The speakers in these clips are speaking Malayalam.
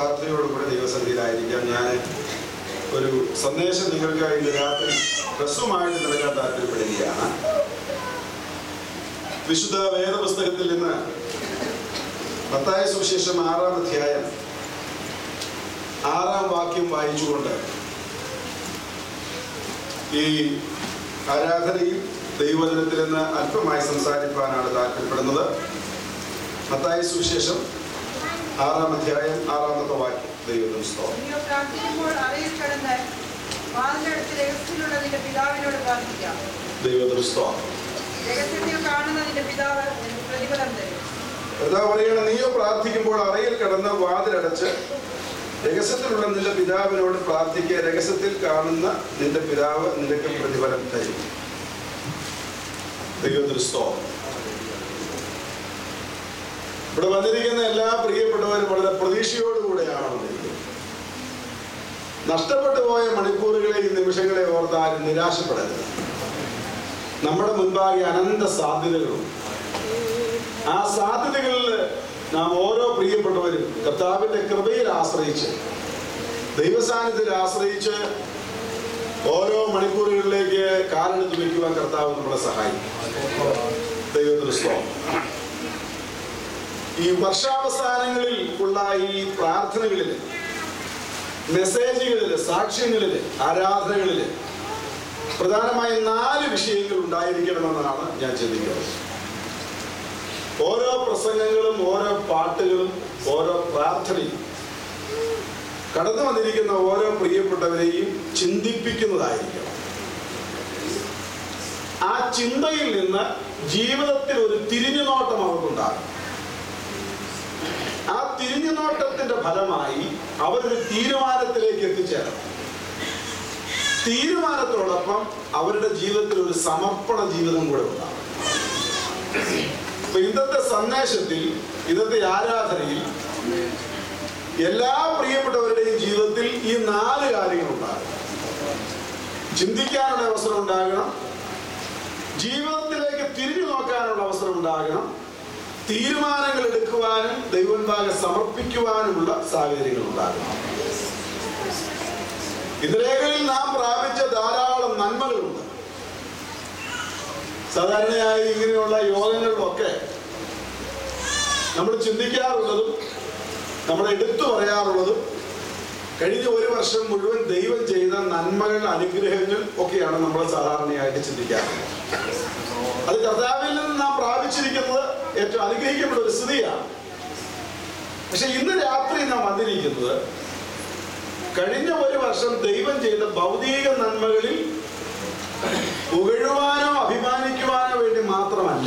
പ്രാർത്ഥനയോടുകൂടി ദൈവസന്നിധിയിലായിരിക്കാം ഞാൻ ഒരു സന്ദേശം നിങ്ങൾക്ക് ഇന്ന് രാത്രി ഹ്രസ്വമായിട്ട് നൽകാൻ താല്പര്യപ്പെടുകയാണ് വിശുദ്ധ വേദപുസ്തകത്തിൽ നിന്ന് മത്തായ സുവിശേഷം ആറാം അധ്യായം ആറാം വാക്യം വായിച്ചുകൊണ്ട് ഈ ആരാധനയിൽ ദൈവജനത്തിൽ നിന്ന് അല്പമായി സംസാരിക്കാനാണ് താല്പര്യപ്പെടുന്നത് മത്തായ സുവിശേഷം ആറാം അധ്യായം ആറാമത്തെ വാക്യം ദൈവത്തിന് സ്തോത്രം നീയോ പ്രാർത്ഥിക്കുമ്പോൾ അറയിൽ കിടന്ന് വാതിലടുത്ത് രഹസ്യത്തിലുള്ള നിന്റെ പിതാവിനോട് പ്രാർത്ഥിക്കാം ദൈവത്തിന് സ്തോത്രം രഹസ്യത്തിൽ കാണുന്ന നിന്റെ പിതാവ് നിനക്ക് പ്രതിഫലം തരും എന്താ പറയണം നീയോ പ്രാർത്ഥിക്കുമ്പോൾ അറയിൽ കിടന്ന് വാതിലടച്ച് രഹസ്യത്തിലുള്ള നിന്റെ പിതാവിനോട് പ്രാർത്ഥിക്കുക രഹസ്യത്തിൽ കാണുന്ന നിന്റെ പിതാവ് നിനക്ക് പ്രതിഫലം തരും ദൈവത്തിന് സ്തോത്രം ഇവിടെ വന്നിരിക്കുന്ന എല്ലാ പ്രിയപ്പെട്ടവരും വളരെ പ്രതീക്ഷയോടുകൂടെയാണ് വന്നിരിക്കുന്നത് നഷ്ടപ്പെട്ടു പോയ മണിക്കൂറുകളെ ഈ നിമിഷങ്ങളെ ഓർത്ത് ആരും നിരാശപ്പെടരുത് നമ്മുടെ മുൻപാകെ അനന്ത സാധ്യതകളുണ്ട് ആ സാധ്യതകളിൽ നാം ഓരോ പ്രിയപ്പെട്ടവരും കർത്താവിന്റെ കൃപയിൽ ആശ്രയിച്ച് ദൈവസാന്നിധ്യത്തിൽ ആശ്രയിച്ച് ഓരോ മണിക്കൂറുകളിലേക്ക് കാലെടുത്ത് വയ്ക്കുവാൻ കർത്താവ് നമ്മളെ സഹായിക്കും ദൈവത്തിന് സ്തോത്രം ഈ വർഷാവസാനങ്ങളിൽ ഉള്ള ഈ പ്രാർത്ഥനകളിൽ മെസ്സേജുകളിൽ സാക്ഷ്യങ്ങളിൽ ആരാധനകളിൽ പ്രധാനമായും നാല് വിഷയങ്ങൾ ഉണ്ടായിരിക്കണമെന്നാണ് ഞാൻ ചിന്തിക്കുന്നത് ഓരോ പ്രസംഗങ്ങളും ഓരോ പാട്ടുകളും ഓരോ പ്രാർത്ഥനയും കടന്നു വന്നിരിക്കുന്ന ഓരോ പ്രിയപ്പെട്ടവരെയും ചിന്തിപ്പിക്കുന്നതായിരിക്കണം ആ ചിന്തയിൽ നിന്ന് ജീവിതത്തിൽ ഒരു തിരിഞ്ഞുനോട്ടം അവർക്കുണ്ടാകും ആ തിരിഞ്ഞുനോട്ടത്തിന്റെ ഫലമായി അവരൊരു തീരുമാനത്തിലേക്ക് എത്തിച്ചേരണം തീരുമാനത്തോടൊപ്പം അവരുടെ ജീവിതത്തിൽ ഒരു സമർപ്പണ ജീവിതം കൂടെ ഉണ്ടാകും അപ്പൊ ഇന്നത്തെ സന്ദേശത്തിൽ ഇന്നത്തെ ആരാധനയിൽ എല്ലാ പ്രിയപ്പെട്ടവരുടെയും ജീവിതത്തിൽ ഈ നാല് കാര്യങ്ങൾ ഉണ്ടാകും ചിന്തിക്കാനുള്ള അവസരം ഉണ്ടാകണം ജീവിതത്തിലേക്ക് തിരിഞ്ഞു നോക്കാനുള്ള അവസരം ഉണ്ടാകണം തീരുമാനങ്ങൾ എടുക്കുവാനും ദൈവൻപാകെ സമർപ്പിക്കുവാനുമുള്ള സാഹചര്യങ്ങൾ ഉണ്ടാകണം ഇതിലേകളിൽ നാം പ്രാപിച്ച ധാരാളം നന്മകളുണ്ട് സാധാരണയായി ഇങ്ങനെയുള്ള യോഗങ്ങളിലൊക്കെ നമ്മൾ ചിന്തിക്കാറുള്ളതും നമ്മൾ എടുത്തു പറയാറുള്ളതും കഴിഞ്ഞ ഒരു വർഷം മുഴുവൻ ദൈവം ചെയ്ത നന്മകൾ അനുഗ്രഹങ്ങൾ ഒക്കെയാണ് നമ്മൾ സാധാരണയായിട്ട് ചിന്തിക്കാറുള്ളത് അത് കർത്താവിൽ നിന്ന് നാം പ്രാപിച്ചിരിക്കുന്നത് ഏറ്റവും അനുഗ്രഹിക്കപ്പെട്ട ഒരു സ്ഥിതിയാണ് പക്ഷെ ഇന്ന് രാത്രി നാം വന്നിരിക്കുന്നത് കഴിഞ്ഞ ഒരു വർഷം ദൈവം ചെയ്ത ഭൗതിക നന്മകളിൽ പുകഴുവാനോ അഭിമാനിക്കുവാനോ വേണ്ടി മാത്രമല്ല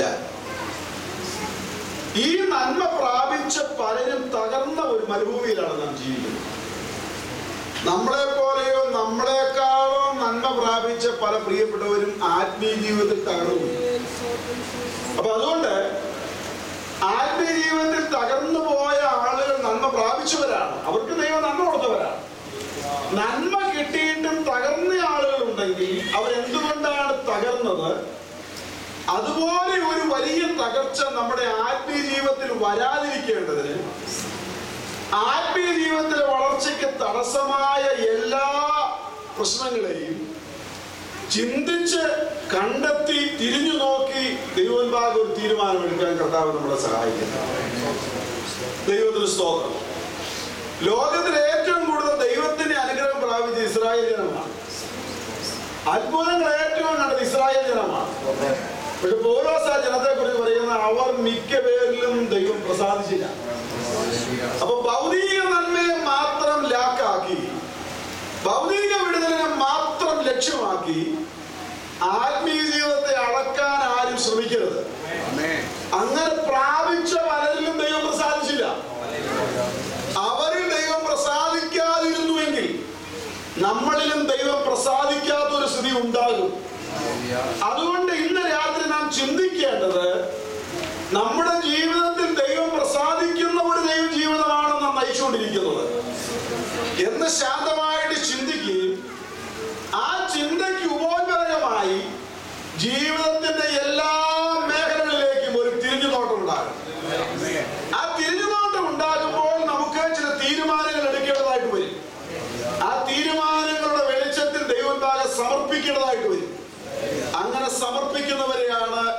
ഈ നന്മ പ്രാപിച്ച പലരും തകർന്ന ഒരു മരുഭൂമിയിലാണ് നാം ജീവിക്കുന്നത് നമ്മളെ പോലെയോ നമ്മളെക്കാളോ നന്മ പ്രാപിച്ച പല പ്രിയപ്പെട്ടവരും ആത്മീയ ജീവിതത്തിൽ തകർന്നു പോയി. അപ്പൊ അതുകൊണ്ട് ആത്മീയ ജീവിതത്തിൽ തകർന്നു പോയ ആളുകൾ നന്മ പ്രാപിച്ചവരാണ് അവർക്ക് ദൈവം നന്മ കൊടുത്തവരാണ് നന്മ കിട്ടിയിട്ടും തകർന്ന ആളുകൾ ഉണ്ടെങ്കിൽ അവരെന്തുകൊണ്ടാണ് തകർന്നത് അതുപോലെ ഒരു വലിയ തകർച്ച നമ്മുടെ ആത്മീയ ജീവിതത്തിൽ വരാതിരിക്കേണ്ടതിന് ആത്മീയ ജീവിതത്തിലെ വളർച്ചയ്ക്ക് തടസ്സമായ എല്ലാ പ്രശ്നങ്ങളെയും ചിന്തിച്ച് കണ്ടെത്തി തിരിഞ്ഞു നോക്കി ദൈവോൻപാകം ഒരു തീരുമാനമെടുക്കാൻ കർത്താവ് നമ്മളെ സഹായിക്കുന്നു ദൈവത്തിന് സ്തോത്രം ലോകത്തിൽ ഏറ്റവും കൂടുതൽ ദൈവത്തിന്റെ അനുഗ്രഹം പ്രാപിച്ച ഇസ്രായേൽ ജനമാണ് അത്ഭുതങ്ങൾ ഏറ്റവും കണ്ടത് ഇസ്രായേൽ ജനമാണ് പക്ഷെ പൗലോസ് ആ ജനത്തെ കുറിച്ച് പറയുന്ന അവർ മിക്ക പേരിലും ദൈവം പ്രസാദിച്ചില്ല അപ്പൊ ഭൗതിക നന്മയെ മാത്രം ലാക്കാക്കി ഭൗതിക വിടുതലിനെ മാത്രം ലക്ഷ്യമാക്കി ആത്മീയ ജീവിതത്തെ അളക്കാൻ ആരും ശ്രമിക്കരുത് അങ്ങനെ പ്രാപിച്ച പലരിലും ദൈവം പ്രസാദിച്ചില്ല അവരിൽ ദൈവം പ്രസാദിക്കാതിരുന്നുവെങ്കിൽ നമ്മളിലും ദൈവം പ്രസാദിക്കാത്ത ഒരു സ്ഥിതി ഉണ്ടാകും അതുകൊണ്ട് ഇന്ന് രാത്രി നാം ചിന്തിക്കേണ്ടത് നമ്മുടെ ജീവിതത്തിൽ ദൈവം പ്രസാദിക്കുന്ന ഒരു ദൈവ ജീവിതമാണ് നാം നയിച്ചുകൊണ്ടിരിക്കുന്നത് എന്ന് ശാന്തമായിട്ട് ചിന്തിക്കുകയും ആ ചിന്തയ്ക്ക് ഉപോത്പരമായി ജീവിതത്തിന്റെ എല്ലാ മേഖലകളിലേക്കും ഒരു തിരിഞ്ഞുനോട്ടം ഉണ്ടാകും ആ തിരിഞ്ഞുനോട്ടം ഉണ്ടാകുമ്പോൾ നമുക്ക് ചില തീരുമാനങ്ങൾ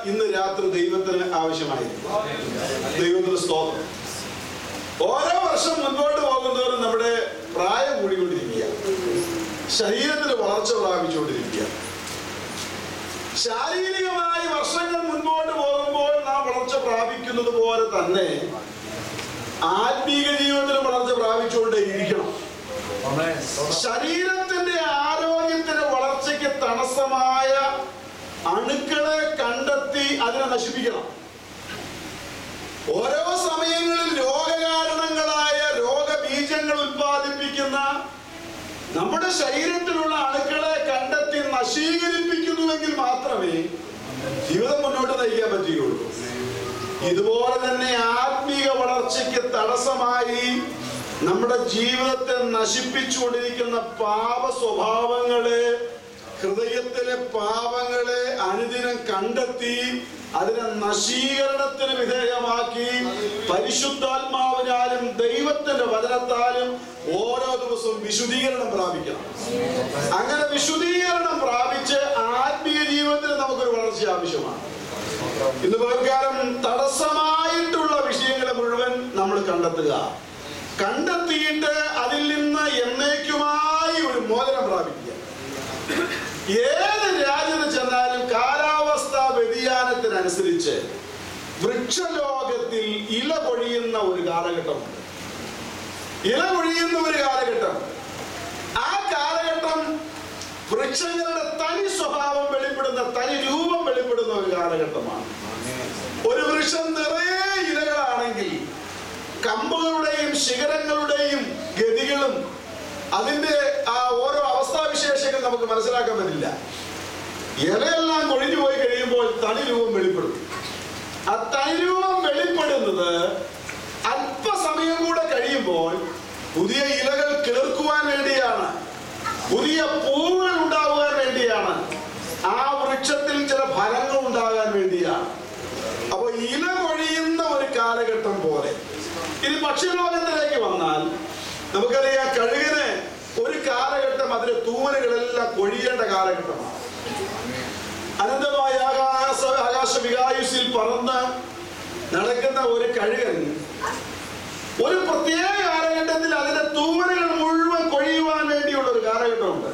ഇന്ന് രാത്രി ദൈവത്തിന് ആവശ്യമായിരിക്കും ദൈവത്തിന് സ്തോത്രം ഓരോ വർഷം മുൻപോട്ട് പോകുന്നതോറും നമ്മുടെ പ്രായം കൂടിക്കൊണ്ടിരിക്കുക ശരീരത്തിന് വളർച്ച പ്രാപിച്ചുകൊണ്ടിരിക്കുക ശാരീരികമായി വർഷങ്ങൾ മുൻപോട്ട് പോകുമ്പോൾ നാം വളർച്ച പ്രാപിക്കുന്നത് പോലെ തന്നെ ആത്മീക ജീവിതത്തിൽ വളർച്ച പ്രാപിച്ചുകൊണ്ടേ ഇരിക്കണം ശരീരത്തിന്റെ ആരോഗ്യത്തിന് വളർച്ചയ്ക്ക് തടസ്സമായ അണുക്കളെ കണ്ടെത്തി അതിനെ നശിപ്പിക്കണം ഓരോ സമയങ്ങളിൽ രോഗകാരണങ്ങളായ രോഗബീജങ്ങൾ ഉത്പാദിപ്പിക്കുന്ന നമ്മുടെ ശരീരത്തിലുള്ള അണുക്കളെ കണ്ടെത്തി നശീകരിപ്പിക്കുന്നുവെങ്കിൽ മാത്രമേ ജീവിതം മുന്നോട്ട് നയിക്കാൻ പറ്റുകയുള്ളൂ ഇതുപോലെ തന്നെ ആത്മീക വളർച്ചയ്ക്ക് തടസ്സമായി നമ്മുടെ ജീവിതത്തെ നശിപ്പിച്ചുകൊണ്ടിരിക്കുന്ന പാപ സ്വഭാവങ്ങളെ ഹൃദയത്തിലെ പാപങ്ങളെ അനുദിനം കണ്ടെത്തി അതിനെ നശീകരണത്തിന് വിധേയമാക്കി പരിശുദ്ധാത്മാവിനാലും ദൈവത്തിന്റെ വചനത്താലും ഓരോ ദിവസവും വിശുദ്ധീകരണം പ്രാപിക്കണം അങ്ങനെ വിശുദ്ധീകരണം പ്രാപിച്ച് ആത്മീയ ജീവിതത്തിൽ നമുക്കൊരു വളർച്ച ആവശ്യമാണ് ഇന്ന് പകൽക്കാലം തടസ്സമായിട്ടുള്ള വിഷയങ്ങളെ മുഴുവൻ നമ്മൾ കണ്ടെത്തുക കണ്ടെത്തിയിട്ട് അതിൽ നിന്ന് എന്നേക്കുമായി ഒരു മോചനം പ്രാപിക്കുക ഏത് രാജ്യത്ത് ചെന്നാലും കാലാവസ്ഥാ വ്യതിയാനത്തിനനുസരിച്ച് വൃക്ഷലോകത്തിൽ ഇല പൊഴിയുന്ന ഒരു കാലഘട്ടമുണ്ട് ഇല പൊഴിയുന്ന ഒരു കാലഘട്ടം ആ കാലഘട്ടം വൃക്ഷങ്ങളുടെ തനി സ്വഭാവം വെളിപ്പെടുന്ന തനി രൂപം വെളിപ്പെടുന്ന ഒരു കാലഘട്ടമാണ് ഒരു വൃക്ഷം നിറയെ ഇലകളാണെങ്കിൽ കമ്പുകളുടെയും ശിഖരങ്ങളുടെയും ഗതികളും അതിന്റെ ആ ഓരോ അവസ്ഥാവിശേഷങ്ങൾ നമുക്ക് മനസ്സിലാക്കാൻ പറ്റില്ല ഇലയെല്ലാം കൊഴിഞ്ഞു പോയി കഴിയുമ്പോൾ തനി രൂപം വെളിപ്പെടും ആ തനി രൂപം വെളിപ്പെടുന്നത് അല്പസമയം കൂടെ കഴിയുമ്പോൾ പുതിയ ഇലകൾ കിളിർക്കുവാൻ വേണ്ടിയാണ് പുതിയ പൂവുകൾ ഉണ്ടാകുവാൻ വേണ്ടിയാണ് ആ വൃക്ഷത്തിൽ ചില ഫലങ്ങൾ ഉണ്ടാകാൻ വേണ്ടിയാണ് അപ്പൊ ഇല കൊഴിയുന്ന ഒരു കാലഘട്ടം പോലെ ഇനി ഭക്ഷ്യലോകത്തിലേക്ക് വന്നാൽ നമുക്കറിയാം കഴുകിന് ഒരു കാലഘട്ടം അതിലെ തൂവലുകളെല്ലാം കൊഴിയേണ്ട കാലഘട്ടമാണ് അനന്തമായ ആകാശ ആകാശ വികായുസിൽ പറന്ന് നടക്കുന്ന ഒരു കഴുകൻ ഒരു പ്രത്യേക കാലഘട്ടത്തിൽ അതിന്റെ തൂവലുകൾ മുഴുവൻ കൊഴിയുവാൻ വേണ്ടിയുള്ള ഒരു കാലഘട്ടമുണ്ട്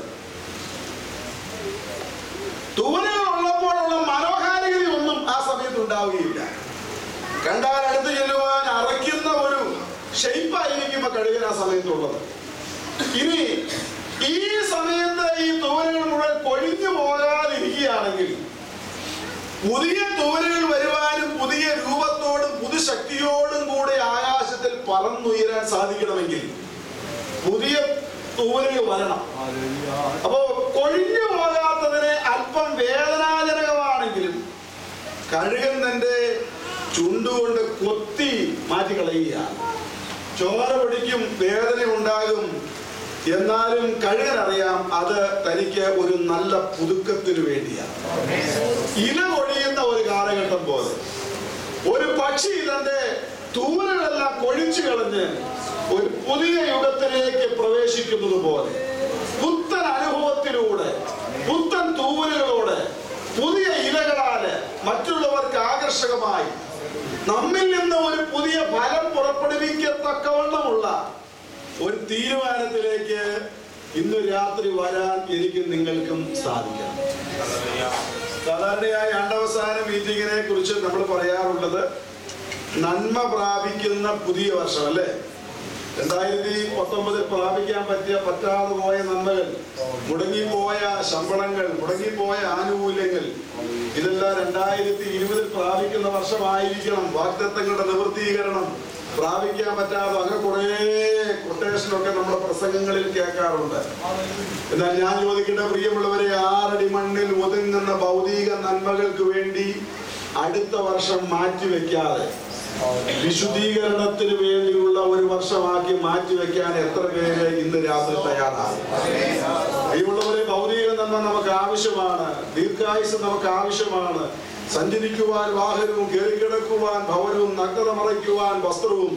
തൂവലുകൾ ഉള്ളപ്പോഴുള്ള മനോഹാരികത ഒന്നും ആ സമയത്ത് ഉണ്ടാവുകയില്ല കണ്ടാൽ അടുത്ത് ചെല്ലുവാൻ അറയ്ക്കുന്ന ഒരു ഷെയ്പ്പായിരിക്കും ആ കഴുകൻ ആ സമയത്തുള്ളത് ഇനി ഈ സമയത്ത് ഈ തൂവലുകൾ മുഴുവൻ കൊഴിഞ്ഞു പോകാതിരിക്കുകയാണെങ്കിൽ പുതിയ തൂവലുകൾ വരുവാനും പുതിയ രൂപത്തോടും പുതുശക്തിയോടും കൂടെ ആകാശത്തിൽ പറന്നുയരാൻ സാധിക്കണമെങ്കിൽ പുതിയ തൂവലുകൾ വരണം അപ്പോ കൊഴിഞ്ഞു പോകാത്തതിന് അല്പം വേദനാജനകമാണെങ്കിലും കഴുകൻ തന്റെ ചുണ്ടുകൊണ്ട് കൊത്തി മാറ്റി കളയുകയാണ് ചോര പിടിക്കും വേദന ഉണ്ടാകും എന്നാലും കഴുകനറിയാം അത് തനിക്ക് ഒരു നല്ല പുതുക്കത്തിന് വേണ്ടിയാണ് ഇല കൊഴിയുന്ന ഒരു കാലഘട്ടം പോലെ ഒരു പക്ഷി തന്റെ തൂവലുകളെല്ലാം കൊഴിച്ചു കളഞ്ഞ് ഒരു പുതിയ യുഗത്തിലേക്ക് പ്രവേശിക്കുന്നത് പോലെ പുത്തൻ അനുഭവത്തിലൂടെ പുത്തൻ തൂവലുകളോടെ പുതിയ ഇലകളാല് മറ്റുള്ളവർക്ക് ആകർഷകമായി നമ്മിൽ നിന്ന് ഒരു പുതിയ ഫലം പുറപ്പെടുവിക്കത്തക്കവണ്ണമുള്ള ഒരു തീരുമാനത്തിലേക്ക് ഇന്ന് രാത്രി വരാൻ എനിക്കും നിങ്ങൾക്കും സാധിക്കണം സാധാരണയായി ആണ്ടവസാന മീറ്റിങ്ങിനെ കുറിച്ച് നമ്മൾ പറയാറുള്ളത് നന്മ പ്രാപിക്കുന്ന പുതിയ വർഷം അല്ലേ രണ്ടായിരത്തി പത്തൊമ്പതിൽ പ്രാപിക്കാൻ പറ്റിയ പറ്റാതെ പോയ നന്മകൾ മുടങ്ങിപ്പോയ ശമ്പളങ്ങൾ മുടങ്ങിപ്പോയ ആനുകൂല്യങ്ങൾ ഇതെല്ലാം രണ്ടായിരത്തി ഇരുപതിൽ പ്രാപിക്കുന്ന വർഷമായിരിക്കണം വാഗ്ദത്തങ്ങളുടെ നിവൃത്തീകരണം പ്രാപിക്കാൻ പറ്റാതെ അങ്ങനെ കുറേ കൊട്ടേഷനൊക്കെ നമ്മുടെ പ്രസംഗങ്ങളിൽ കേൾക്കാറുണ്ട് എന്നാൽ ഞാൻ ചോദിക്കട്ടെ പ്രിയമുള്ളവരെ ആറടി മണ്ണിൽ ഒതുങ്ങുന്ന ഭൗതിക നന്മകൾക്ക് വേണ്ടി അടുത്ത വർഷം മാറ്റിവെക്കാതെ വിശുദ്ധീകരണത്തിന് വേണ്ടിയുള്ള ഒരു വർഷമാക്കി മാറ്റിവെക്കാൻ എത്ര പേര് ഇന്ന് രാത്രി തയ്യാറാണ് പ്രിയമുള്ളവരെ ഭൗതിക നന്മ നമുക്ക് ആവശ്യമാണ് ദീർഘായുസ് നമുക്ക് ആവശ്യമാണ് സഞ്ചരിക്കുവാൻ വാഹനവും കയറിക്കിടക്കുവാൻ ഭവനവും നഗ്നത മറയ്ക്കുവാൻ വസ്ത്രവും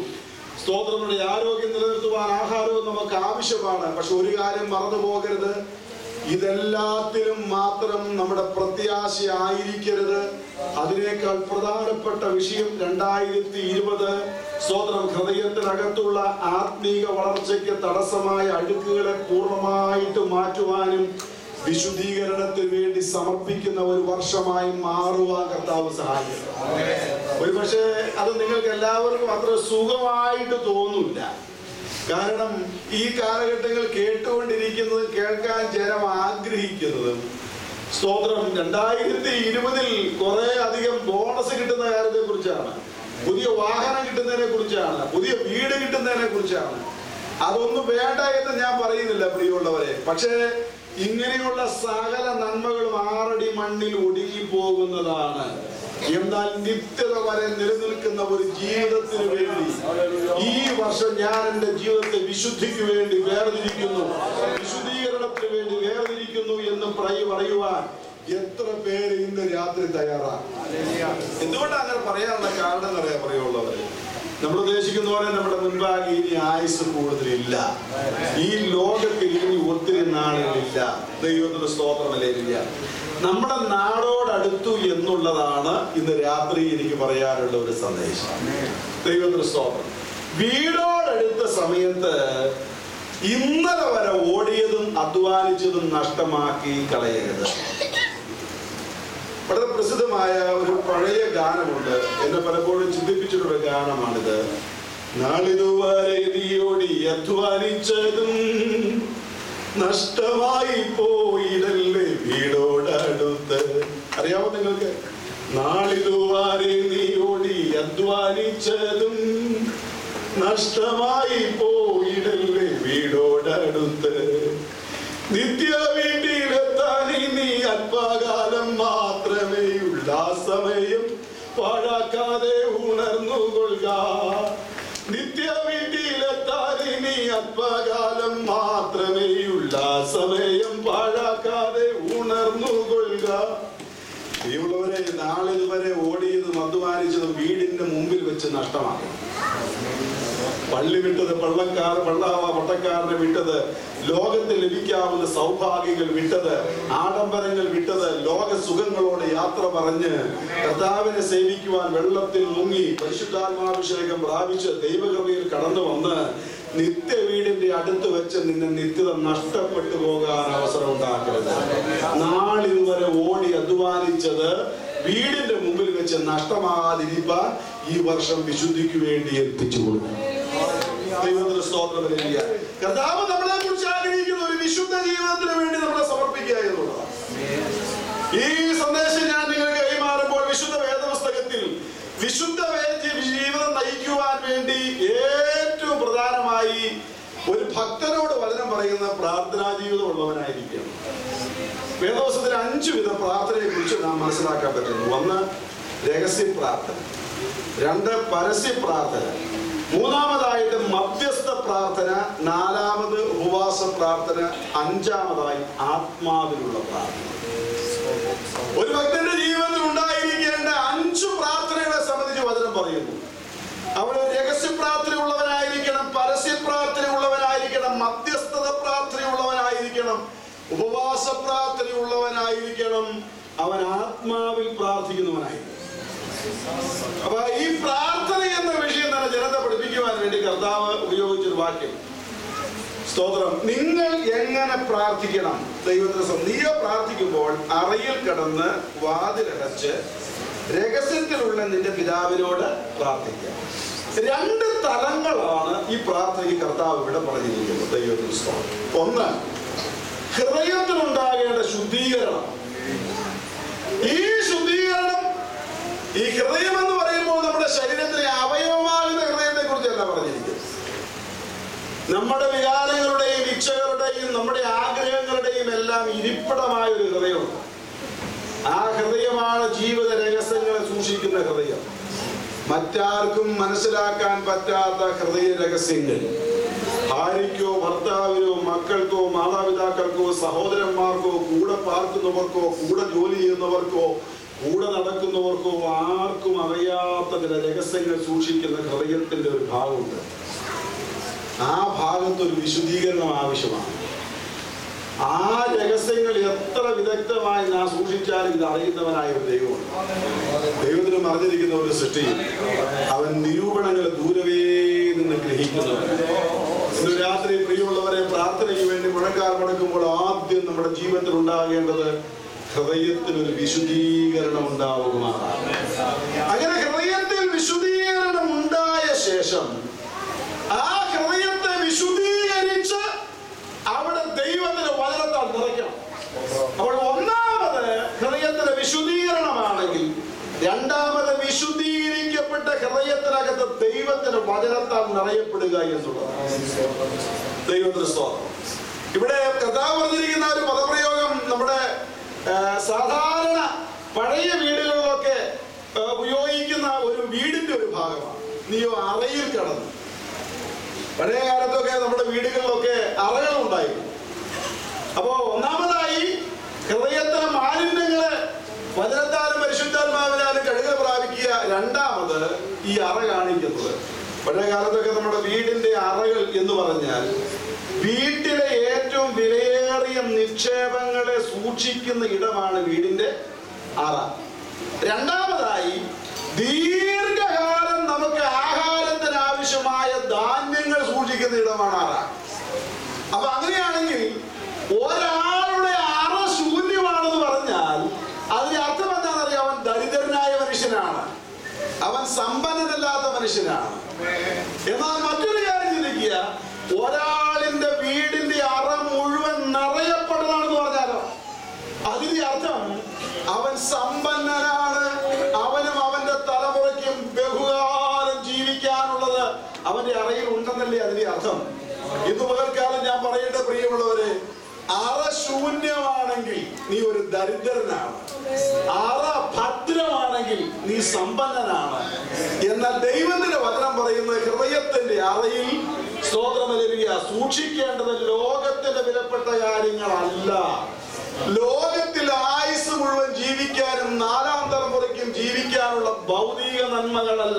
സ്തോത്രങ്ങളുടെ ആരോഗ്യം നിലനിർത്തുവാൻ ആഹാരവും നമുക്ക് ആവശ്യമാണ് പക്ഷെ ഒരു കാര്യം മറന്നു പോകരുത് ഇതെല്ലാത്തിലും മാത്രം നമ്മുടെ പ്രത്യാശ ആയിരിക്കരുത് അതിനേക്കാൾ പ്രധാനപ്പെട്ട വിഷയം രണ്ടായിരത്തി ഇരുപത് സ്വതന്ത്രം ഹൃദയത്തിനകത്തുള്ള ആത്മീക വളർച്ചയ്ക്ക് തടസ്സമായ അഴുക്കുകളെ പൂർണ്ണമായിട്ട് മാറ്റുവാനും വിശുദ്ധീകരണത്തിന് വേണ്ടി സമർപ്പിക്കുന്ന ഒരു വർഷമായി മാറുവാൻ കർത്താവ് സഹായിക്കും ഒരു പക്ഷേ അത് നിങ്ങൾക്ക് എല്ലാവർക്കും അത്ര സുഖമായിട്ട് തോന്നില്ല കാരണം ഈ കാലഘട്ടങ്ങൾ കേട്ടുകൊണ്ടിരിക്കുന്നതും കേൾക്കാൻ ജനം ആഗ്രഹിക്കുന്നതും സ്തോത്രം രണ്ടായിരത്തി ഇരുപതിൽ കുറെ അധികം ബോണസ് കിട്ടുന്ന കാര്യത്തെ കുറിച്ചാണ് പുതിയ വാഹനം കിട്ടുന്നതിനെ കുറിച്ചാണ് പുതിയ വീട് കിട്ടുന്നതിനെ കുറിച്ചാണ് അതൊന്നും വേണ്ട എന്ന് ഞാൻ പറയുന്നില്ല പ്രിയമുള്ളവരെ പക്ഷേ ഇങ്ങനെയുള്ള സകല നന്മകളും ആറടി മണ്ണിൽ ഒടുങ്ങി പോകുന്നതാണ് എന്നാൽ നിത്യത വരെ നിലനിൽക്കുന്ന ഒരു ജീവിതത്തിന് വേണ്ടി ഈ വർഷം ഞാൻ എൻ്റെ ജീവിതത്തെ വിശുദ്ധിക്ക് വേണ്ടി വേർതിരിക്കുന്നു വിശുദ്ധീകരണത്തിന് വേണ്ടി വേർതിരിക്കുന്നു എന്ന് പറയ പറയുവാൻ എത്ര പേര് ഇന്ന് രാത്രി തയ്യാറാണ് എന്തുകൊണ്ടാണ് അങ്ങനെ പറയാനുള്ള കാരണം എന്നറിയാൻ പറയുള്ളവര് നമ്മൾ ഉദ്ദേശിക്കുന്ന പോലെ നമ്മുടെ മുൻപാകെ ഇനി ആയുസ് കൂടുതലില്ല ഈ ലോകത്തിൽ ഇനി ഒത്തിരി നാളുകളില്ല ദൈവത്തിന്റെ സ്തോത്രമല്ലേലില്ല നമ്മുടെ നാടോടടുത്തു എന്നുള്ളതാണ് ഇന്ന് രാത്രി എനിക്ക് പറയാനുള്ള ഒരു സന്ദേശം ദൈവത്തിന്റെ സ്തോത്രം വീടോടടുത്ത സമയത്ത് ഇന്നലെ വരെ ഓടിയതും അധ്വാനിച്ചതും നഷ്ടമാക്കി കളയരുത് വളരെ പ്രസിദ്ധമായ ഒരു പഴയ ഗാനമുണ്ട് എന്നെ പലപ്പോഴും ചിന്തിപ്പിച്ചിട്ടുള്ള ഗാനമാണിത് നാളിതുവരെ നീയോടി അധ്വാനിച്ചതും നഷ്ടമായി പോയിടല്ലേ വീടോടടുത്ത് അറിയാമോ നിങ്ങൾക്ക് നാളിതുവരെ നീയോടി അധ്വാനിച്ചതും നഷ്ടമായി പോയിടല്ലേ വീടോടടുത്ത് നിത്യ വീട്ടിലെത്താൻ ഇനി അല്പകാലം മാത്രമേ ഉള്ള സമയം പാഴാക്കാതെ ഉണർന്നുകൊള്ളുക നിത്യ വീട്ടിലെത്താൻ ഇനി അല്പകാലം മാത്രമേ ഉള്ള സമയം പാഴാക്കാതെ ഉണർന്നുകൊള്ളുക പ്രിയമുള്ളവരെ നാളിതുവരെ ഓടിയതും അധ്വാനിച്ചതും വീടിന്റെ മുമ്പിൽ വെച്ച് നഷ്ടമാക്കും പള്ളി വിട്ടത് പള്ളക്കാർ പള്ളാവ പട്ടക്കാരനെ വിട്ടത് ലോകത്തിൽ ലഭിക്കാവുന്ന സൗഭാഗ്യങ്ങൾ വിട്ടത് ആഡംബരങ്ങൾ വിട്ടത് ലോക സുഖങ്ങളോട് യാത്ര പറഞ്ഞ് കർത്താവിനെ സേവിക്കുവാൻ വെള്ളത്തിൽ മുങ്ങി പരിശുദ്ധാത്മാഭിഷേകം പ്രാപിച്ച് ദൈവകൃപയിൽ കടന്നു വന്ന് നിത്യ വീടിന്റെ അടുത്ത് വെച്ച് നിന്നെ നിത്യത നഷ്ടപ്പെട്ടു പോകാൻ അവസരം ഉണ്ടാക്കരുത് നാളിതുവരെ ഓടി അധ്വാനിച്ചത് വീടിന്റെ മുമ്പിൽ വെച്ച് നഷ്ടമാകാതിരിക്കാൻ ഈ വർഷം വിശുദ്ധിക്ക് വേണ്ടി ഏൽപ്പിച്ചു കൊടുക്കും ദൈവത്തിന് സ്തോത്രം ഹല്ലേലൂയ. കർത്താവ് നമ്മളെ കുറിച്ച് ആഗ്രഹിക്കുന്ന ഒരു വിശുദ്ധ ജീവിതത്തിന് വേണ്ടി നമ്മളെ സമർപ്പിക്കുക എന്നുള്ളതാണ് ഈ സന്ദേശം ഞാൻ നിങ്ങൾക്ക് കൈമാറുമ്പോൾ വിശുദ്ധ വേദപുസ്തകത്തിൽ വിശുദ്ധ വേ- ജി- ജീവിതം നയിക്കുവാൻ വേണ്ടി ഏറ്റവും പ്രധാനമായി ഒരു ഭക്തനോട് വചനം പറയുന്ന പ്രാർത്ഥനാ ജീവിതം ഉള്ളവനായിരിക്കണം വേദവസത്തിൽ അഞ്ചു വിധ പ്രാർത്ഥനയെ കുറിച്ച് നാം മനസ്സിലാക്കാൻ പറ്റുന്നു ഒന്ന് രഹസ്യ പ്രാർത്ഥന രണ്ട് പരസ്യ പ്രാർത്ഥന മൂന്നാമതായിട്ട് മധ്യസ്ഥ പ്രാർത്ഥന നാലാമത് ഉപവാസ പ്രാർത്ഥന അഞ്ചാമതായി ആത്മാവിലുള്ള പ്രാർത്ഥന ഒരു ഭക്തന്റെ ജീവിതത്തിൽ ഉണ്ടായിരിക്കേണ്ട അഞ്ചു പ്രാർത്ഥനകളെ സംബന്ധിച്ച് വചനം പറയുന്നു അവന് രഹസ്യ പ്രാർത്ഥനയുള്ളവനായിരിക്കണം പരസ്യ പ്രാർത്ഥനയുള്ളവനായിരിക്കണം മധ്യസ്ഥത പ്രാർത്ഥനയുള്ളവനായിരിക്കണം ഉപവാസ പ്രാർത്ഥനയുള്ളവനായിരിക്കണം അവൻ ആത്മാവിൽ പ്രാർത്ഥിക്കുന്നവനായിരിക്കണം അപ്പൊ ഈ പ്രാർത്ഥന എന്ന വിഷയം തന്നെ ജനത്തെ പഠിപ്പിക്കുവാൻ വേണ്ടി കർത്താവ് ഉപയോഗിച്ചൊരു വാക്യം സ്തോത്രം നിങ്ങൾ എങ്ങനെ പ്രാർത്ഥിക്കണം ദൈവത്തിന് സ്വ- നീ പ്രാർത്ഥിക്കുമ്പോൾ അറയിൽ കിടന്ന് വാതിലടച്ച് രഹസ്യത്തിലുള്ള നിന്റെ പിതാവിനോട് പ്രാർത്ഥിക്കുക രണ്ട് തലങ്ങളാണ് ഈ പ്രാർത്ഥനയ്ക്ക് കർത്താവ് ഇവിടെ പറഞ്ഞിരിക്കുന്നത് ദൈവത്തിന് സ്തോത്രം ഒന്ന് ഹൃദയത്തിലുണ്ടാകേണ്ട ശുദ്ധീകരണം ഈ ശുദ്ധീകരണം ഈ ഹൃദയം എന്ന് പറയുമ്പോൾ നമ്മുടെ ശരീരത്തിലെ അവയവമാകുന്ന ഹൃദയത്തെ കുറിച്ചല്ല പറഞ്ഞിരിക്കുന്നത് നമ്മുടെ വികാരങ്ങളുടെയും ഇച്ഛകളുടെയും നമ്മുടെ ആഗ്രഹങ്ങളുടെയും എല്ലാം ഇരിപ്പിടമായ ഒരു ഹൃദയമുണ്ട് ആ ഹൃദയമാണ് ജീവിത രഹസ്യങ്ങളെ സൂക്ഷിക്കുന്ന ഹൃദയം മറ്റാർക്കും മനസ്സിലാക്കാൻ പറ്റാത്ത ഹൃദയ രഹസ്യങ്ങൾ ഭാര്യയ്ക്കോ ഭർത്താവിനോ മക്കൾക്കോ മാതാപിതാക്കൾക്കോ സഹോദരന്മാർക്കോ കൂടെ പാർക്കുന്നവർക്കോ കൂടെ ജോലി ചെയ്യുന്നവർക്കോ കൂടെ നടക്കുന്നവർക്കോ ആർക്കും അറിയാത്ത ചില രഹസ്യങ്ങൾ സൂക്ഷിക്കുന്ന ഹൃദയത്തിന്റെ ഒരു ഭാഗമുണ്ട് ആ ഭാഗത്ത് ഒരു വിശുദ്ധീകരണം ആവശ്യമാണ് ആ രഹസ്യങ്ങൾ എത്ര വിദഗ്ധമായി നാം സൂക്ഷിച്ചാലും ഇത് അറിയുന്നവനായ ഒരു ദൈവമുണ്ട് ദൈവത്തിന് മറിഞ്ഞിരിക്കുന്ന ഒരു സൃഷ്ടി അവൻ നിരൂപണങ്ങൾ ദൂരവേ നിന്ന് ഗ്രഹിക്കുന്നവൻ ഇന്ന് രാത്രി പ്രിയമുള്ളവരെ പ്രാർത്ഥനയ്ക്ക് വേണ്ടി മുഴക്കാൽ മുടക്കുമ്പോൾ ആദ്യം നമ്മുടെ ജീവിതത്തിൽ ഉണ്ടാകേണ്ടത് ഹൃദയത്തിൽ ഒരു വിശുദ്ധീകരണം ഉണ്ടാവുകയാണ് അങ്ങനെ ഹൃദയത്തിൽ വിശുദ്ധീകരണം ഉണ്ടായ ശേഷം ആ ഹൃദയത്തെ വിശുദ്ധീകരിച്ച് അവിടെ ദൈവത്തിന്റെ വചനത്താൽ നിറയ്ക്കണം അപ്പോൾ ഒന്നാമത് ഹൃദയത്തിന്റെ വിശുദ്ധീകരണമാണെങ്കിൽ രണ്ടാമത് വിശുദ്ധീകരിക്കപ്പെട്ട ഹൃദയത്തിനകത്ത് ദൈവത്തിന്റെ വചനത്താൽ നിറയപ്പെടുക എന്നുള്ളതാണ് ദൈവത്തിന് സ്തോത്രം ഇവിടെ കർത്താവ് പറഞ്ഞിരിക്കുന്ന ഒരു പദപ്രയോഗം നമ്മുടെ ആ, സാധാരണ പഴയ വീടുകളിലൊക്കെ ആ, ഉപയോഗിക്കുന്ന ഒരു വീടിന്റെ ഒരു ഭാഗമാണ് നീയോ അറയിൽ കിടന്നു പഴയ കാലത്തൊക്കെ നമ്മുടെ വീടുകളിലൊക്കെ അറകൾ ഉണ്ടായിരുന്നു അപ്പോ ഒന്നാമതായി ഹൃദയത്തിലെ മാലിന്യങ്ങളെ വചനത്താലും പരിശുദ്ധാത്മാവിനാലും കഴുകൽ പ്രാപിക്കുക രണ്ടാമത് ഈ അറ കാണിക്കുന്നത് പഴയ കാലത്തൊക്കെ നമ്മുടെ വീടിന്റെ അറകൾ എന്ന് പറഞ്ഞാൽ വീട്ടിലെ ഏറ്റവും വിലയേറിയ നിക്ഷേപങ്ങളെ സൂക്ഷിക്കുന്ന ഇടമാണ് വീടിന്റെ അറ രണ്ടാമതായി ദീർഘകാലം നമുക്ക് ആഹാരത്തിന് ആവശ്യമായ ധാന്യങ്ങൾ സൂക്ഷിക്കുന്ന ഇടമാണ് അറ അപ്പൊ അങ്ങനെയാണെങ്കിൽ ഒരാളുടെ അറ ശൂന്യമാണെന്ന് പറഞ്ഞാൽ അതിന്റെ അർത്ഥം എന്താണെന്നറിയാം അവൻ ദരിദ്രനായ മനുഷ്യനാണ് അവൻ സമ്പന്നനല്ലാത്ത മനുഷ്യനാണ് എന്നാൽ മറ്റൊരു കാര്യം ചിന്തിക്കുക ഒരാളിന്റെ വീടിന്റെ അറ മുഴുവൻ നിറയപ്പെടുന്നതാണെന്ന് പറഞ്ഞാലോ അതിന്റെ അർത്ഥം അവൻ സമ്പന്നനാണ് അവനും അവന്റെ തലമുറയ്ക്കും ബഹുകാലം ജീവിക്കാനുള്ളത് അവന്റെ അറയിൽ ഉണ്ടെന്നല്ലേ അതിന്റെ അർത്ഥം ഇന്ന് പകൽക്കാലം ഞാൻ പറയട്ടെ പ്രിയമുള്ളവരെ അറ ശൂന്യമാണെങ്കിൽ നീ ഒരു ദരിദ്രനാണ് അറ ഭദ്രമാണെങ്കിൽ നീ സമ്പന്നനാണ് എന്നാൽ ദൈവത്തിന്റെ വചനം പറയുന്നത് ഹൃദയത്തിന്റെ അറയിൽ സ്തോത്രമലരുക സൂക്ഷിക്കേണ്ടത് ലോകത്തിന്റെ വിലപ്പെട്ട കാര്യങ്ങളല്ല ലോകത്തിൽ ആയുസ് മുഴുവൻ ജീവിക്കാനും നാലാം തലമുറയ്ക്കും ജീവിക്കാനുള്ള ഭൗതിക നന്മകളല്ല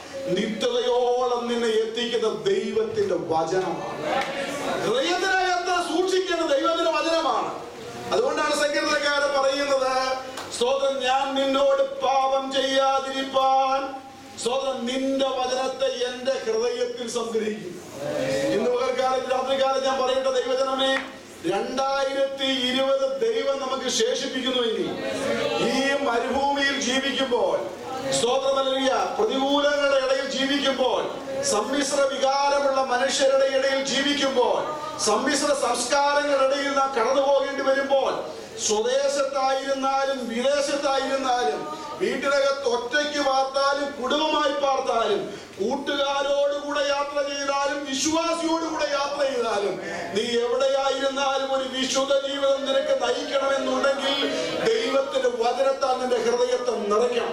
നിത്യതയോളം നിന്നെ എത്തിക്കുന്ന ദൈവത്തിന്റെ വചനമാണ് ഹൃദയത്തിനകത്ത് സൂക്ഷിക്കേണ്ട ദൈവത്തിന്റെ വചനമാണ് അതുകൊണ്ടാണ് സങ്കീർത്തനക്കാരൻ പറയുന്നത് സ്തോത്രം ഞാൻ നിന്നോട് പാപം ചെയ്യാതിരിപ്പാൻ സ്തോത്രം നിന്റെ വചനത്തെ എന്റെ ഹൃദയത്തിൽ സംഗ്രഹിക്കും ഇന്ന് പകൽക്കാലം രാത്രികാലം ഞാൻ പറയട്ടെ ദൈവജനമേ രണ്ടായിരത്തി ഇരുപത് ദൈവം നമുക്ക് ശേഷിപ്പിക്കുന്നുവെങ്കിൽ ഈ മരുഭൂമിയിൽ ജീവിക്കുമ്പോൾ സ്തോത്രമല്ല പ്രതികൂലങ്ങളുടെ ഇടയിൽ ജീവിക്കുമ്പോൾ സമ്മിശ്ര വികാരമുള്ള മനുഷ്യരുടെ ഇടയിൽ ജീവിക്കുമ്പോൾ സമ്മിശ്ര സംസ്കാരങ്ങളുടെ ഇടയിൽ നാം കടന്നു പോകേണ്ടി വരുമ്പോൾ സ്വദേശത്തായിരുന്നാലും വിദേശത്തായിരുന്നാലും വീട്ടിനകത്ത് ഒറ്റയ്ക്ക് പാർത്താലും കുടുംബമായി പാർത്താലും കൂട്ടുകാരോടുകൂടെ യാത്ര ചെയ്താലും വിശ്വാസിയോടുകൂടെ യാത്ര ചെയ്താലും നീ എവിടെയായിരുന്നാലും ഒരു വിശുദ്ധ ജീവിതം നിനക്ക് നയിക്കണമെന്നുണ്ടെങ്കിൽ ദൈവത്തിന്റെ വചനത്താൽ നിന്റെ ഹൃദയത്തെ നിറയ്ക്കണം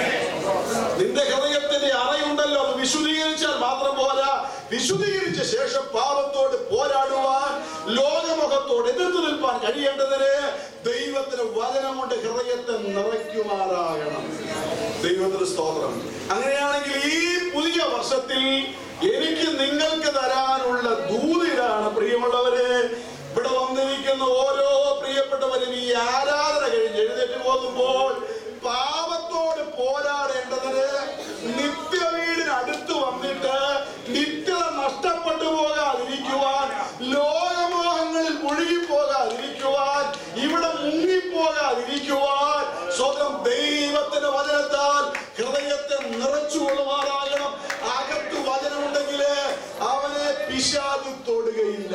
നിന്റെ ഹൃദയത്തിന്റെ അറയുണ്ടല്ലോ അത് വിശുദ്ധീകരിച്ചാൽ മാത്രം പോരാ വിശുദ്ധീകരിച്ച ശേഷം പാപത്തോട് പോരാടുവാൻ ലോകമുഖത്തോട് എതിർത്ത് നിൽപ്പാൻ കഴിയേണ്ടതിന് ദൈവത്തിന് വചനം കൊണ്ട് ഹൃദയത്തെ നിറയ്ക്കുമാറാകണം ദൈവത്തിന് സ്തോത്രം അങ്ങനെയാണെങ്കിൽ ഈ പുതിയ വർഷത്തിൽ എനിക്ക് നിങ്ങൾക്ക് തരാനുള്ള ദൂതിലാണ് പ്രിയമുള്ളവരെ ഇവിടെ വന്നിരിക്കുന്ന ഓരോ പ്രിയപ്പെട്ടവരും ഈ ആരാധന കഴിഞ്ഞ് എഴുന്നേറ്റ് പോകുമ്പോൾ പാപത്തോട് പോരാടേണ്ടതിന് നിത്യവീടിന് അടുത്ത് വന്നിട്ട് നിത്യത നഷ്ടപ്പെട്ടു പോകാതിരിക്കുവാൻ ലോകമോഹങ്ങളിൽ മുഴുകി പോകാതിരിക്കുവാൻ ഇവിടെ മുങ്ങിപ്പോകാതിരിക്കുവാൻ സ്വന്തം ദൈവത്തിന്റെ വചനത്താൽ ഹൃദയത്തെ നിറച്ചുകൊള്ളുമാറാകണം അകത്ത് വചനമുണ്ടെങ്കിൽ അവനെ പിശാചു തൊടുകയില്ല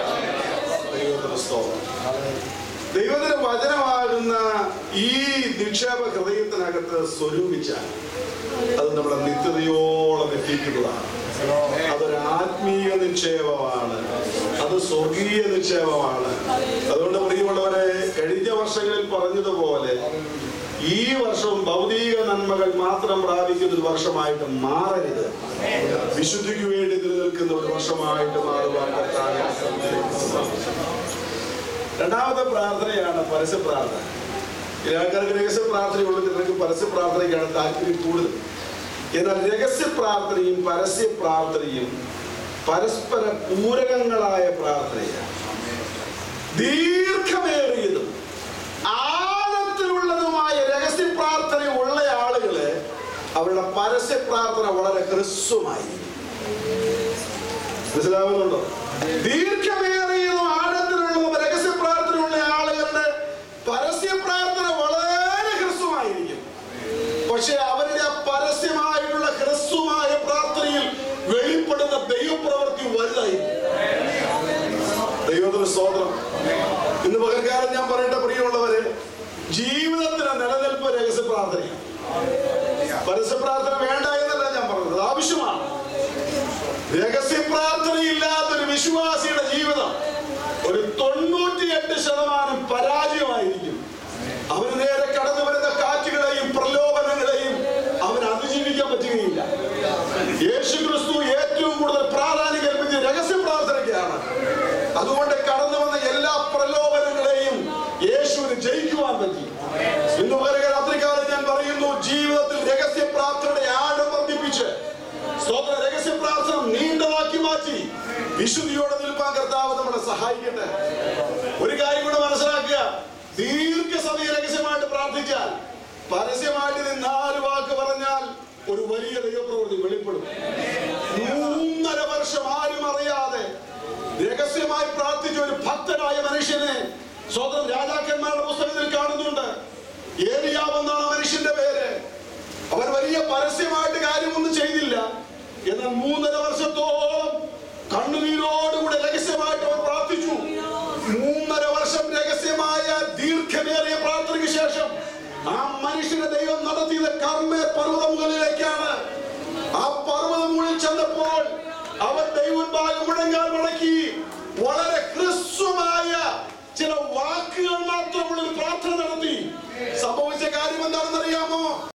ദൈവത്തിന് സ്തോത്രം ദൈവത്തിന്റെ വചനമാകുന്ന ഈ നിക്ഷേപ ഹൃദയത്തിനകത്ത് സ്വരൂപിച്ചാൽ അത് നമ്മുടെ നിത്യതയോളം എത്തിക്കുന്നതാണ് അതൊരു ആത്മീയ നിക്ഷേപമാണ് അത് സ്വർഗീയ നിക്ഷേപമാണ് അതുകൊണ്ട് പ്രിയമുള്ളവരെ കഴിഞ്ഞ വർഷങ്ങളിൽ പറഞ്ഞതുപോലെ ഈ വർഷം ഭൗതിക നന്മകൾ മാത്രം പ്രാപിക്കുന്ന ഒരു വർഷമായിട്ട് മാറരുത് വിശുദ്ധിക്ക് വേണ്ടി നിലനിൽക്കുന്ന ഒരു വർഷമായിട്ട് മാറുവാൻ കർത്താവെ രണ്ടാമത്തെ പ്രാർത്ഥനയാണ് പരസ്യ പ്രാർത്ഥന ഈ ആൾക്കാർക്ക് രഹസ്യ പ്രാർത്ഥനയുള്ളത് ചിലർക്ക് പരസ്യ പ്രാർത്ഥനയ്ക്കാണ് താല്പര്യം കൂടുതൽ എന്നാൽ രഹസ്യ പ്രാർത്ഥനയും പരസ്യ പ്രാർത്ഥനയും പരസ്പര പൂരകങ്ങളായ പ്രാർത്ഥനയാണ് ദീർഘമേറിയതും ആഴത്തിലുള്ളതുമായ രഹസ്യ പ്രാർത്ഥന ഉള്ള ആളുകള് അവരുടെ പരസ്യ പ്രാർത്ഥന വളരെ ഹ്രസ്വമായി മനസ്സിലാവുന്നുണ്ടോ ദീർഘമേറിയതും ആഴത്തിലുള്ളതും രഹസ്യ പ്രാർത്ഥനയുള്ള ആളുകളുടെ പരസ്യ പ്രാർത്ഥന വളരെ ഹ്രസ്വമായിരിക്കും പക്ഷെ അവരുടെ ആ പരസ്യമായിട്ടുള്ള ഹ്രസ്വമായ പ്രാർത്ഥനയിൽ വെളിപ്പെടുന്ന ദൈവപ്രവൃത്തി വലുതായിരിക്കും ദൈവത്തിന് സ്തോത്രം ഇന്ന് പകൽക്കാലം ഞാൻ പറയേണ്ട പ്രിയമുള്ളവര് ജീവിതത്തിന് നിലനിൽപ്പ് രഹസ്യ പ്രാർത്ഥനയാണ് പരസ്യ പ്രാർത്ഥന വേണ്ട എന്നല്ല ഞാൻ പറഞ്ഞത് അത് ആവശ്യമാണ് രഹസ്യ പ്രാർത്ഥനയില്ലാത്തൊരു വിശ്വാസിയുടെ ജീവിതം ഒരു തൊണ്ണൂറ്റിയെട്ട് ശതമാനം പരാജയമായിരിക്കും അവന് നേരെ കടന്നു വരുന്ന കാറ്റുകളെയും പ്രലോഭനങ്ങളെയും അവന് അതിജീവിക്കാൻ പറ്റുകയില്ല യേശു ക്രിസ്തു ഏറ്റവും കൂടുതൽ പ്രാധാന്യം കൽപ്പിച്ചത് രഹസ്യ പ്രാർത്ഥനയ്ക്കാണ് അതുകൊണ്ട് കടന്നു വന്ന എല്ലാ പ്രലോഭനങ്ങളെയും യേശുവിന് ജയിക്കുവാൻ പറ്റി ഇന്ന് വരെ രാത്രികാലം ഞാൻ പറയുന്നു ജീവിതത്തിൽ രഹസ്യ പ്രാർത്ഥനയുടെ ആഴം വർദ്ധിപ്പിച്ച് സ്തോത്ര രഹസ്യ പ്രാർത്ഥന നീണ്ടതാക്കി മാറ്റി വിശുദ്ധിയോടെ നിൽപ്പാൻ കർത്താവ് നമ്മളെ സഹായിക്കട്ടെ ഒരു കാര്യം കൂടെ മനസ്സിലാക്കുക ദീർഘസമയ രഹസ്യമായിട്ട് പ്രാർത്ഥിച്ചാൽ പരസ്യമായിട്ട് ഇത് നാല് വാക്ക് പറഞ്ഞാൽ ഒരു വലിയ ദൈവപ്രവൃത്തി വെളിപ്പെടും മൂന്നര വർഷം ആരും അറിയാതെ രഹസ്യമായി പ്രാർത്ഥിച്ച ഒരു ഭക്തനായ മനുഷ്യനെ സ്വന്തം രാജാക്കന്മാരുടെ പുസ്തകത്തിൽ കാണുന്നുണ്ട് ഏലിയാവ് എന്നാണ് ആ മനുഷ്യന്റെ പേര് അവൻ വലിയ പരസ്യമായിട്ട് കാര്യമൊന്നും ചെയ്തില്ല എന്നാൽ മൂന്നര വർഷത്തോളം കണ്ണുനീരോടുകൂടെ രഹസ്യമായിട്ട് അവൻ പ്രാർത്ഥിച്ചു മൂന്നര വർഷം രഹസ്യമായ ദീർഘമേറിയ പ്രാർത്ഥനയ്ക്ക് ശേഷം ആ മനുഷ്യനെ ദൈവം നടത്തിയത് കർമ്മ പർവ്വത മുകളിലേക്കാണ് ആ പർവ്വത മുകളിൽ ചെന്നപ്പോൾ അവൻ ദൈവഭാഗം മുഴങ്ങാൻ മടക്കി വളരെ ഹ്രസ്വമായ ചില വാക്കുകൾ മാത്രമുള്ള ഒരു പ്രാർത്ഥന നടത്തി സംഭവിച്ച കാര്യം എന്താണെന്ന് അറിയാമോ